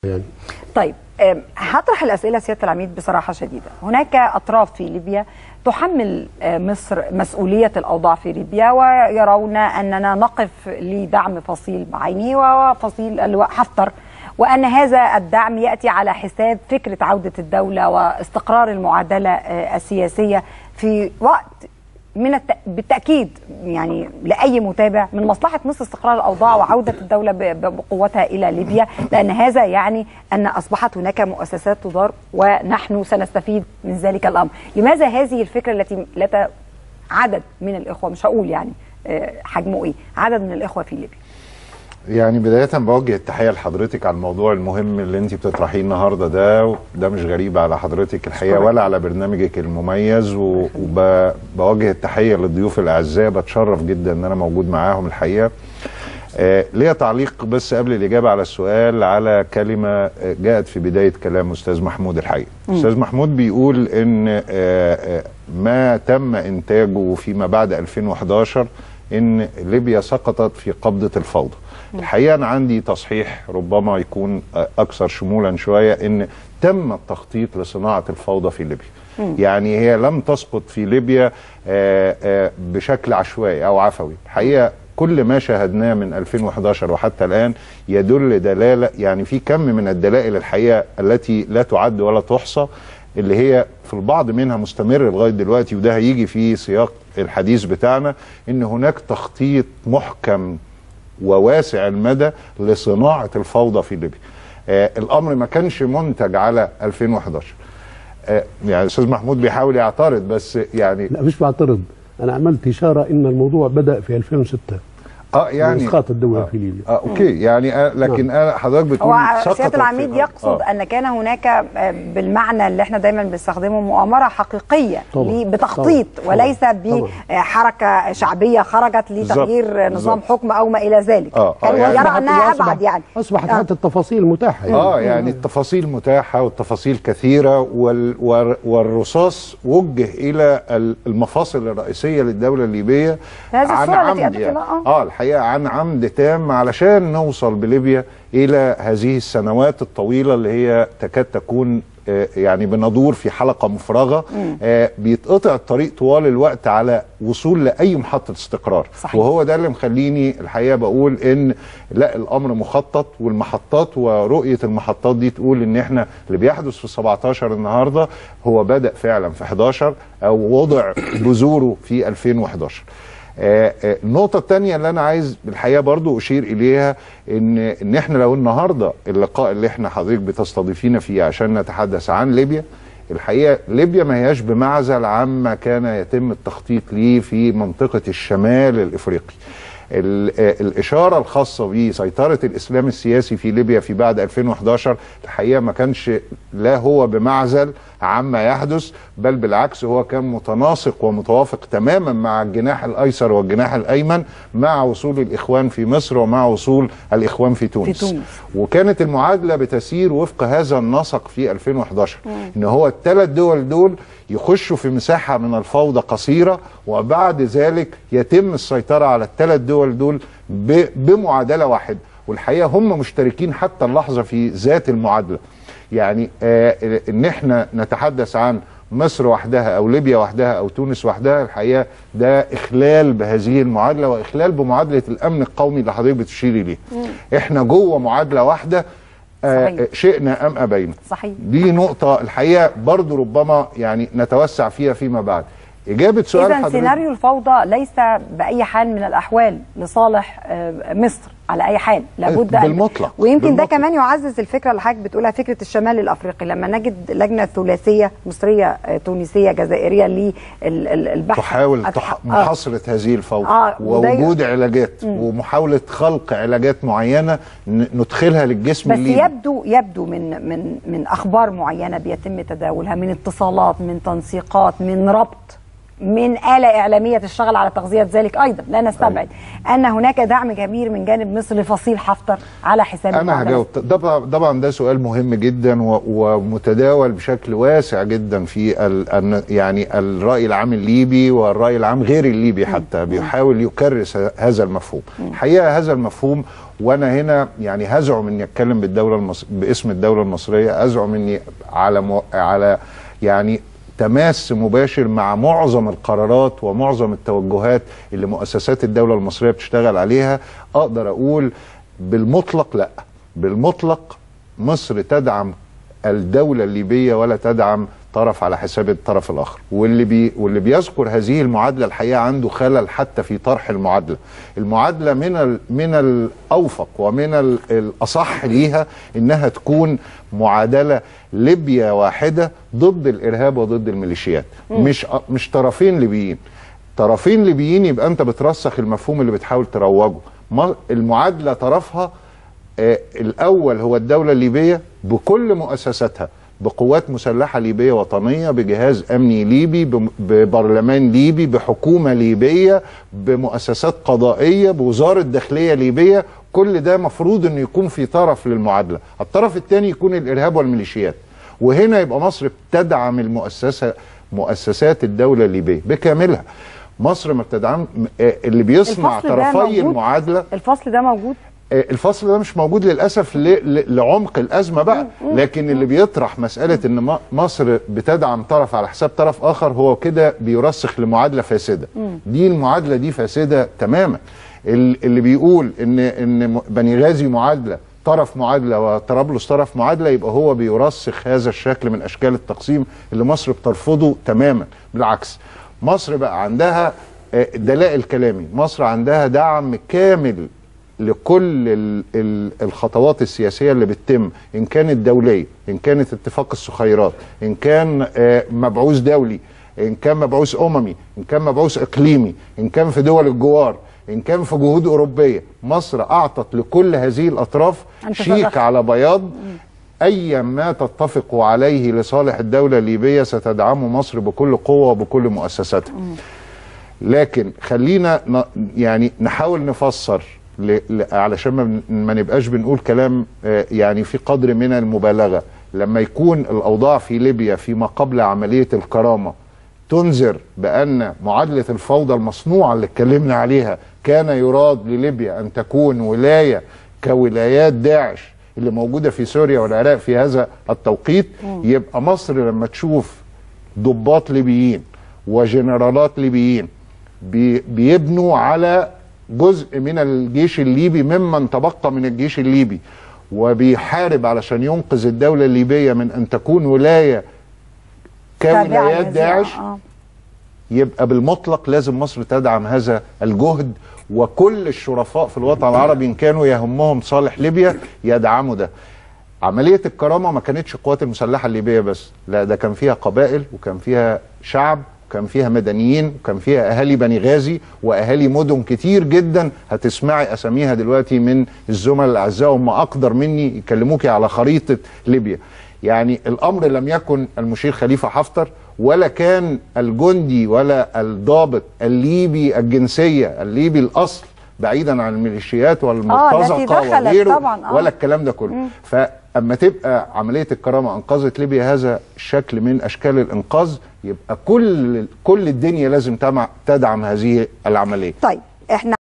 يعني طيب أم، هطرح الاسئله سياده العميد بصراحه شديده هناك اطراف في ليبيا تحمل آه، مصر مسؤوليه الاوضاع في ليبيا ويرون اننا نقف لدعم فصيل بعينه وفصيل اللواء حفتر وان هذا الدعم ياتي على حساب فكره عوده الدوله واستقرار المعادله آه، السياسيه في وقت من الت... بالتاكيد يعني لاي متابع من مصلحه مصر استقرار الاوضاع وعوده الدوله ب... ب- بقوتها الى ليبيا لان هذا يعني ان اصبحت هناك مؤسسات تدار ونحن سنستفيد من ذلك الامر لماذا هذه الفكره التي لا ت... عدد من الاخوه مش هقول يعني آه، حجمه ايه عدد من الاخوه في ليبيا يعني بداية بوجه التحية لحضرتك على الموضوع المهم اللي انت بتطرحيه النهاردة ده ده مش غريب على حضرتك الحقيقة ولا على برنامجك المميز و- وبوجه التحية للضيوف الأعزاء بتشرف جدا ان انا موجود معاهم الحقيقة آه ليا تعليق بس قبل الإجابة على السؤال على كلمة آه، جاءت في بداية كلام أستاذ محمود الحقيقة مم. أستاذ محمود بيقول ان آه، آه، ما تم إنتاجه فيما بعد 2011 ان ليبيا سقطت في قبضة الفوضى الحقيقه انا عندي تصحيح ربما يكون اكثر شمولا شويه ان تم التخطيط لصناعه الفوضى في ليبيا مم. يعني هي لم تسقط في ليبيا آه، آه، بشكل عشوائي او عفوي الحقيقه كل ما شاهدناه من 2011 وحتى الان يدل دلاله يعني في كم من الدلائل الحقيقه التي لا تعد ولا تحصى اللي هي في البعض منها مستمر لغايه دلوقتي وده هيجي في سياق الحديث بتاعنا ان هناك تخطيط محكم وواسع المدى لصناعه الفوضى في ليبيا. آه الامر ما كانش منتج على 2011. آه يعني الاستاذ محمود بيحاول يعترض بس يعني لا مش بعترض انا عملت اشاره ان الموضوع بدا في 2006 اه يعني اسقاط الدوله في ليبيا اه اوكي يعني آه لكن آه حضرتك بتقول هو سقطت سياده العميد في- يقصد آه. ان كان هناك آه، بالمعنى اللي احنا دايما بنستخدمه مؤامره حقيقيه طبعاً. لي- بتخطيط طبعاً. وليس طبعاً. بحركه شعبيه خرجت لتغيير بالظبط. نظام بالظبط. حكم او ما الى ذلك اه كان يعني يرى أصبحت- انها وأصبح- ابعد يعني اصبحت آه. حتى التفاصيل متاحه يعني. اه يعني التفاصيل متاحه والتفاصيل كثيره وال وال- والرصاص وجه الى ال- المفاصل الرئيسيه للدوله الليبيه هذه عن الصورة التي عمد أتت يعني. لنا، آه. اه الحقيقه عن عمد تام علشان نوصل بليبيا الى هذه السنوات الطويله اللي هي تكاد تكون آه، يعني بندور في حلقه مفرغه مم. آه، بيتقطع الطريق طوال الوقت على وصول لاي محطه استقرار صحيح. وهو ده اللي مخليني الحقيقه بقول ان لا الامر مخطط والمحطات ورؤيه المحطات دي تقول ان احنا اللي بيحدث في 17 النهارده هو بدا فعلا في 11 او وضع بذوره في 2011 آه، آه، النقطة الثانية اللي أنا عايز بالحقيقة برضو أشير إليها إن إن إحنا لو النهاردة اللقاء اللي إحنا حضرتك بتستضيفينا فيه عشان نتحدث عن ليبيا الحقيقة ليبيا ما هياش بمعزل عما كان يتم التخطيط ليه في منطقة الشمال الإفريقي ال- آه، الإشارة الخاصة بسيطرة الإسلام السياسي في ليبيا في بعد 2011 الحقيقة ما كانش لا هو بمعزل عما يحدث بل بالعكس هو كان متناسق ومتوافق تماما مع الجناح الأيسر والجناح الأيمن مع وصول الإخوان في مصر ومع وصول الإخوان في تونس, تونس. وكانت المعادلة بتسير وفق هذا النسق في 2011 مم. ان هو الثلاث دول دول يخشوا في مساحة من الفوضى قصيرة وبعد ذلك يتم السيطرة على الثلاث دول دول ب- بمعادلة واحدة والحقيقة هم مشتركين حتى اللحظة في ذات المعادلة يعني آه ان احنا نتحدث عن مصر وحدها او ليبيا وحدها او تونس وحدها الحقيقه ده اخلال بهذه المعادله واخلال بمعادله الامن القومي اللي حضرتك بتشيري ليه. احنا جوه معادله واحده آه صحيح. شئنا ام ابينا. صحيح دي نقطة الحقيقة برضو ربما يعني نتوسع فيها فيما بعد إجابة سؤال اذا حضرتك سيناريو الفوضى ليس باي حال من الاحوال لصالح آه، مصر على اي حال لابد أن- بالمطلق. ويمكن ده بالمطلق. كمان يعزز الفكره اللي حضرتك بتقولها فكره الشمال الافريقي لما نجد لجنه ثلاثيه مصريه آه، تونسيه جزائريه للبحث تحاول أت- تح... آه. محاصرة هذه الفوضى آه، وده- ووجود علاجات مم. ومحاولة خلق علاجات معينة ن- ندخلها للجسم بس الليبي يبدو يبدو من من من اخبار معينه بيتم تداولها من اتصالات من تنسيقات من ربط من آلة إعلامية تشتغل على تغذية ذلك أيضا لا نستبعد أن هناك دعم كبير من جانب مصر لفصيل حفتر على حساب انا المعادلة. هجاوب طبعا طبعا ده سؤال مهم جدا و- ومتداول بشكل واسع جدا في ال ال- يعني الراي العام الليبي والراي العام غير الليبي حتى بيحاول يكرس ه- هذا المفهوم الحقيقه هذا المفهوم وانا هنا يعني هزعم اني اتكلم بالدوله المص... باسم الدوله المصريه ازعم اني على م... على يعني تماس مباشر مع معظم القرارات ومعظم التوجهات اللي مؤسسات الدولة المصرية بتشتغل عليها أقدر أقول بالمطلق لا بالمطلق مصر تدعم الدولة الليبية ولا تدعم طرف على حساب الطرف الآخر واللي بي واللي بيذكر هذه المعادلة الحقيقة عنده خلل حتى في طرح المعادلة المعادلة من ال من الأوفق ومن ال الأصح ليها إنها تكون معادلة ليبيا واحدة ضد الإرهاب وضد الميليشيات مش مش طرفين ليبيين طرفين ليبيين يبقى انت بترسخ المفهوم اللي بتحاول تروجه ما- المعادله طرفها آه، الاول هو الدوله الليبيه بكل مؤسساتها بقوات مسلحه ليبيه وطنيه بجهاز امني ليبي بم- ببرلمان ليبي بحكومه ليبيه بمؤسسات قضائيه بوزاره داخليه ليبيه كل ده مفروض انه يكون في طرف للمعادله الطرف الثاني يكون الارهاب والميليشيات وهنا يبقى مصر بتدعم المؤسسه مؤسسات الدوله الليبيه بكاملها مصر ما بتدعم آه، اللي بيصنع الفصل ده طرفي موجود؟ المعادله الفصل ده موجود آه، الفصل ده مش موجود للاسف ل- ل- لعمق الازمه بقى لكن اللي بيطرح مساله ان م- مصر بتدعم طرف على حساب طرف اخر هو كده بيرسخ لمعادله فاسده دي المعادله دي فاسده تماما ال- اللي بيقول ان ان م- بني غازي معادله طرف معادله وطرابلس طرف معادله يبقى هو بيرسخ هذا الشكل من اشكال التقسيم اللي مصر بترفضه تماما بالعكس مصر بقى عندها آه، دلائل كلامي مصر عندها دعم كامل لكل ال- ال- الخطوات السياسيه اللي بتتم ان كانت دوليه ان كانت اتفاق السخيرات ان كان آه، مبعوث دولي ان كان مبعوث اممي ان كان مبعوث اقليمي ان كان في دول الجوار ان كان في جهود اوروبيه مصر اعطت لكل هذه الاطراف أن شيك تتدخل. على بياض ايا ما تتفق عليه لصالح الدوله الليبيه ستدعمه مصر بكل قوه وبكل مؤسساتها لكن خلينا ن- يعني نحاول نفسر ل... ل... علشان ما, بن- ما نبقاش بنقول كلام آه، يعني في قدر من المبالغه لما يكون الاوضاع في ليبيا فيما قبل عمليه الكرامه تنذر بان معادله الفوضى المصنوعه اللي اتكلمنا عليها كان يراد لليبيا ان تكون ولايه كولايات داعش اللي موجوده في سوريا والعراق في هذا التوقيت يبقى مصر لما تشوف ضباط ليبيين وجنرالات ليبيين بي- بيبنوا على جزء من الجيش الليبي ممن تبقى من الجيش الليبي وبيحارب علشان ينقذ الدولة الليبية من أن تكون ولاية تابعة كولايات لهذه- داعش آه. يبقى بالمطلق لازم مصر تدعم هذا الجهد وكل الشرفاء في الوطن العربي ان كانوا يهمهم صالح ليبيا يدعموا ده عملية الكرامة ما كانتش القوات المسلحة الليبية بس لا ده كان فيها قبائل وكان فيها شعب وكان فيها مدنيين وكان فيها أهالي بني غازي وأهالي مدن كتير جدا هتسمعي أساميها دلوقتي من الزملاء الأعزاء هم أقدر مني يكلموكي على خريطة ليبيا يعني الأمر لم يكن المشير خليفة حفتر ولا كان الجندي ولا الضابط الليبي الجنسية الليبي الأصل بعيدا عن الميليشيات والمرتزقة دخلت وغيره طبعاً، آه. ولا الكلام ده كله فاما تبقى عمليه الكرامه انقذت ليبيا هذا الشكل من اشكال الانقاذ يبقى كل كل الدنيا لازم تمع- تدعم هذه العمليه طيب احنا